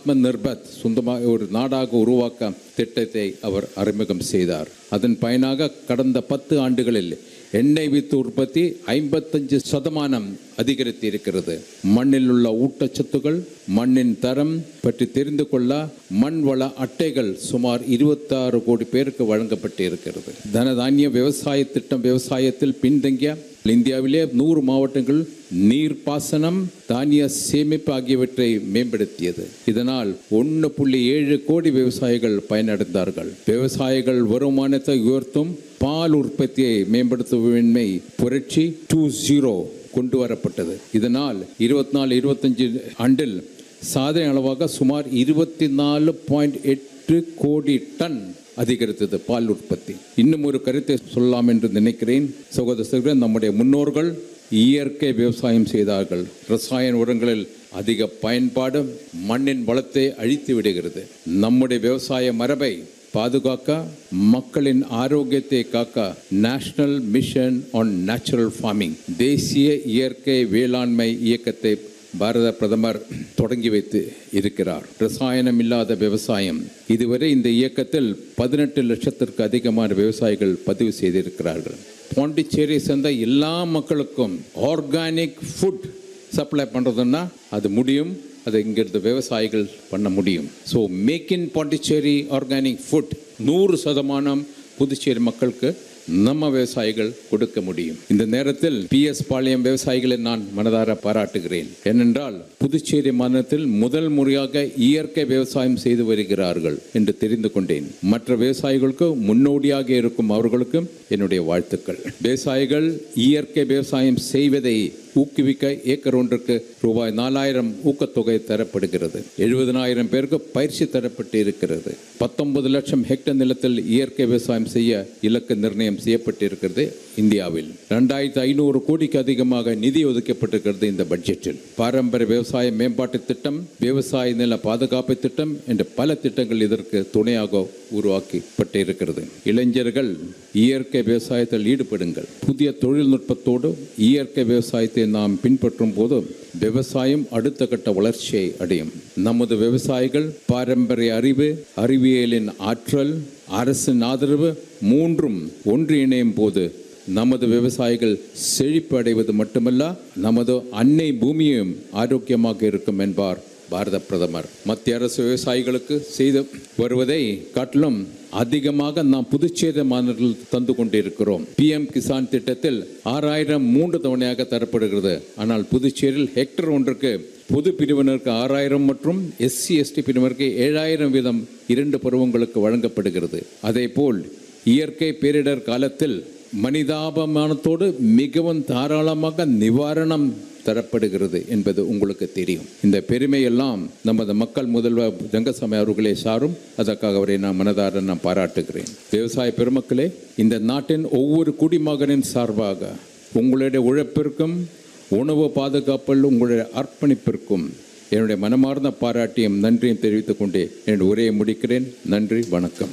ஆத்ம நிர்பத் சொந்தமாக ஒரு நாடாக உருவாக்க திட்டத்தை அவர் அறிமுகம் செய்தார் அதன் பயனாக கடந்த பத்து ஆண்டுகளில் எண்ணெய் வித்து உற்பத்தி ஐம்பத்தஞ்சு சதமானம் அதிகரித்து இருக்கிறது மண்ணில் உள்ள ஊட்டச்சத்துக்கள் மண்ணின் தரம் பற்றி தெரிந்து கொள்ள மண் வள அட்டைகள் சுமார் இருபத்தாறு கோடி பேருக்கு வழங்கப்பட்டு இருக்கிறது தனதானிய விவசாய திட்டம் விவசாயத்தில் பின்தங்கிய இந்தியாவிலே நூறு மாவட்டங்கள் நீர்ப்பாசனம் தானிய சேமிப்பு ஆகியவற்றை மேம்படுத்தியது இதனால் ஒன்று புள்ளி ஏழு கோடி விவசாயிகள் பயனடைந்தார்கள் விவசாயிகள் வருமானத்தை உயர்த்தும் பால் உற்பத்தியை மேம்படுத்துவன்மை புரட்சி டூ ஜீரோ கொண்டு வரப்பட்டது இதனால் இருபத்தி நாலு இருபத்தஞ்சு ஆண்டில் சாதனை அளவாக சுமார் இருபத்தி நாலு பாயிண்ட் எட்டு கோடி டன் அதிகரித்தது பால் உற்பத்தி இன்னும் ஒரு கருத்தை சொல்லலாம் என்று நினைக்கிறேன் சகோதர சகோதரர் நம்முடைய முன்னோர்கள் இயற்கை விவசாயம் செய்தார்கள் ரசாயன உரங்களில் அதிக பயன்பாடு மண்ணின் வளத்தை அழித்து விடுகிறது நம்முடைய விவசாய மரபை பாதுகாக்க மக்களின் ஆரோக்கியத்தை காக்க national mission on natural farming தேசிய இயற்கை வேளாண்மை இயக்கத்தை பாரத பிரதமர் தொடங்கி வைத்து இருக்கிறார் ரசாயனம் இல்லாத விவசாயம் இதுவரை இந்த இயக்கத்தில் பதினெட்டு லட்சத்திற்கு அதிகமான விவசாயிகள் பதிவு செய்திருக்கிறார்கள் பாண்டிச்சேரியை சேர்ந்த எல்லா மக்களுக்கும் ஆர்கானிக் ஃபுட் சப்ளை பண்ணுறதுன்னா அது முடியும் அதை இங்கிருந்து விவசாயிகள் பண்ண முடியும் so make in Pondicherry organic food நூறு சதமானம் புதுச்சேரி மக்களுக்கு நம்ம விவசாயிகள் கொடுக்க முடியும் இந்த நேரத்தில் பி எஸ் பாளையம் விவசாயிகளை நான் மனதார பாராட்டுகிறேன் ஏனென்றால் புதுச்சேரி மாநிலத்தில் முதல் முறையாக இயற்கை விவசாயம் செய்து வருகிறார்கள் என்று தெரிந்து கொண்டேன் மற்ற விவசாயிகளுக்கு முன்னோடியாக இருக்கும் அவர்களுக்கும் என்னுடைய வாழ்த்துக்கள் விவசாயிகள் இயற்கை விவசாயம் செய்வதை ஊக்குவிக்க ஏக்கர் ஒன்றுக்கு ரூபாய் நாலாயிரம் ஊக்கத்தொகை தரப்படுகிறது எழுபதனாயிரம் பேருக்கு பயிற்சி தரப்பட்டு இருக்கிறது பத்தொன்பது லட்சம் ஹெக்டர் நிலத்தில் இயற்கை விவசாயம் செய்ய இலக்கு நிர்ணயம் செய்யப்பட்டிருக்கிறது இந்தியாவில் ரெண்டாயிரத்தி ஐநூறு கோடிக்கு அதிகமாக நிதி ஒதுக்கப்பட்டிருக்கிறது இந்த பட்ஜெட்டில் பாரம்பரிய விவசாய மேம்பாட்டு திட்டம் விவசாய நில பாதுகாப்பு திட்டம் என்ற பல திட்டங்கள் இதற்கு துணையாக உருவாக்கப்பட்டு இருக்கிறது இளைஞர்கள் இயற்கை விவசாயத்தில் ஈடுபடுங்கள் புதிய தொழில்நுட்பத்தோடு இயற்கை விவசாயத்தை நாம் பின்பற்றும் போது விவசாயம் அடுத்த கட்ட வளர்ச்சியை அடையும் நமது விவசாயிகள் பாரம்பரிய அறிவு அறிவியலின் ஆற்றல் அரசின் ஆதரவு மூன்றும் ஒன்று இணையும் போது நமது விவசாயிகள் செழிப்பு அடைவது மட்டுமல்ல நமது அன்னை பூமியும் ஆரோக்கியமாக இருக்கும் என்பார் பாரத பிரதமர் மத்திய அரசு விவசாயிகளுக்கு செய்து வருவதை காட்டிலும் அதிகமாக நாம் புதுச்சேரி மாநிலத்தில் தந்து கொண்டிருக்கிறோம் பிஎம் கிசான் திட்டத்தில் ஆறாயிரம் மூன்று தவணையாக தரப்படுகிறது ஆனால் புதுச்சேரியில் ஹெக்டர் ஒன்றுக்கு பொது பிரிவினருக்கு ஆறாயிரம் மற்றும் எஸ்சி எஸ்டி பிரிவினருக்கு ஏழாயிரம் வீதம் இரண்டு பருவங்களுக்கு வழங்கப்படுகிறது அதேபோல் இயற்கை பேரிடர் காலத்தில் மனிதாபமானத்தோடு மிகவும் தாராளமாக நிவாரணம் தரப்படுகிறது என்பது உங்களுக்கு தெரியும் இந்த பெருமையெல்லாம் நமது மக்கள் முதல்வர் ரங்கசாமி அவர்களே சாரும் அதற்காக அவரை நான் மனதார நான் பாராட்டுகிறேன் விவசாய பெருமக்களே இந்த நாட்டின் ஒவ்வொரு குடிமகனின் சார்பாக உங்களுடைய உழைப்பிற்கும் உணவு பாதுகாப்பில் உங்களுடைய அர்ப்பணிப்பிற்கும் என்னுடைய மனமார்ந்த பாராட்டியும் நன்றியும் தெரிவித்துக் கொண்டே என்னுடைய உரையை முடிக்கிறேன் நன்றி வணக்கம்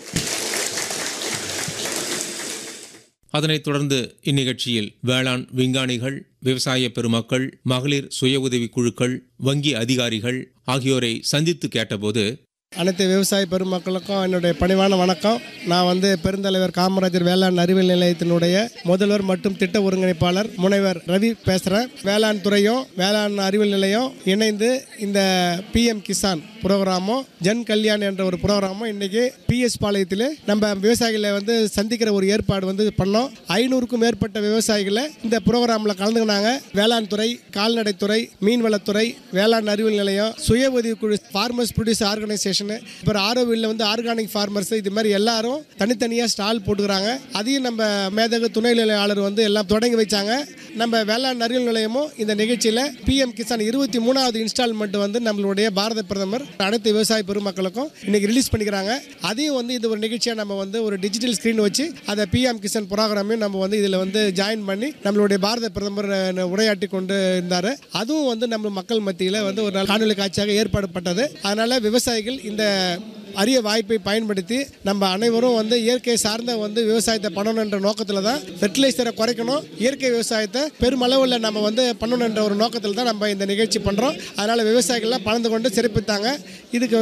அதனைத் தொடர்ந்து இந்நிகழ்ச்சியில் வேளாண் விஞ்ஞானிகள் விவசாய பெருமக்கள் மகளிர் சுய உதவி குழுக்கள் வங்கி அதிகாரிகள் ஆகியோரை சந்தித்து கேட்டபோது அனைத்து விவசாய பெருமக்களுக்கும் என்னுடைய பணிவான வணக்கம் நான் வந்து பெருந்தலைவர் காமராஜர் வேளாண் அறிவியல் நிலையத்தினுடைய முதல்வர் மற்றும் திட்ட ஒருங்கிணைப்பாளர் முனைவர் ரவி பேசுகிறேன் வேளாண் துறையும் வேளாண் அறிவியல் நிலையம் இணைந்து இந்த பிஎம் கிசான் ப்ரோக்ராமும் ஜன் கல்யாண் என்ற ஒரு ப்ரோக்ராமும் இன்னைக்கு பிஎஸ் பாளையத்தில் நம்ம விவசாயிகளை வந்து சந்திக்கிற ஒரு ஏற்பாடு வந்து பண்ணோம் ஐநூறுக்கும் மேற்பட்ட விவசாயிகளை இந்த ப்ரோக்ராமில் கலந்துக்கினாங்க வேளாண் துறை கால்நடைத்துறை மீன்வளத்துறை வேளாண் அறிவியல் நிலையம் சுய உதவிக்குழு ஃபார்மர்ஸ் ப்ரொடியூஸ் ஆர்கனைசேஷன் அப்புறம் ஆரோவில் வந்து ஆர்கானிக் ஃபார்மர்ஸ் இது மாதிரி எல்லாரும் தனித்தனியாக ஸ்டால் போட்டுக்கிறாங்க அதையும் நம்ம மேதகு துணைநிலையாளர் வந்து எல்லாம் தொடங்கி வச்சாங்க நம்ம வேளாண் அறிவியல் நிலையமும் இந்த நிகழ்ச்சியில் பிஎம் கிசான் இருபத்தி மூணாவது இன்ஸ்டால்மெண்ட் வந்து நம்மளுடைய பாரத பிரதமர் அனைத்து விவசாய பெருமக்களுக்கும் இன்னைக்கு ரிலீஸ் பண்ணிக்கிறாங்க அதையும் வந்து இது ஒரு நிகழ்ச்சியாக நம்ம வந்து ஒரு டிஜிட்டல் ஸ்க்ரீன் வச்சு அதை பிஎம் கிசான் ப்ரோக்ராமையும் நம்ம வந்து இதில் வந்து ஜாயின் பண்ணி நம்மளுடைய பாரத பிரதமர் அஹ், உரையாற்றி கொண்டு இருந்தார் அதுவும் வந்து நம்ம மக்கள் மத்தியில் வந்து ஒரு நாள் காணொலி காட்சியாக ஏற்பாடுபட்டது அதனால் விவசாயிகள் இந்த அரிய வாய்ப்பை பயன்படுத்தி நம்ம அனைவரும் வந்து இயற்கை சார்ந்த வந்து விவசாயத்தை பண்ணணுன்ற நோக்கத்தில் தான் ஃபெர்டிலைசரை குறைக்கணும் இயற்கை விவசாயத்தை பெருமளவில் நம்ம வந்து பண்ணணுன்ற ஒரு நோக்கத்தில் தான் நம்ம இந்த நிகழ்ச்சி பண்ணுறோம் அதனால் விவசாயிகள்லாம் கலந்து கொண்டு சிறப்பித்தாங்க இதுக்கு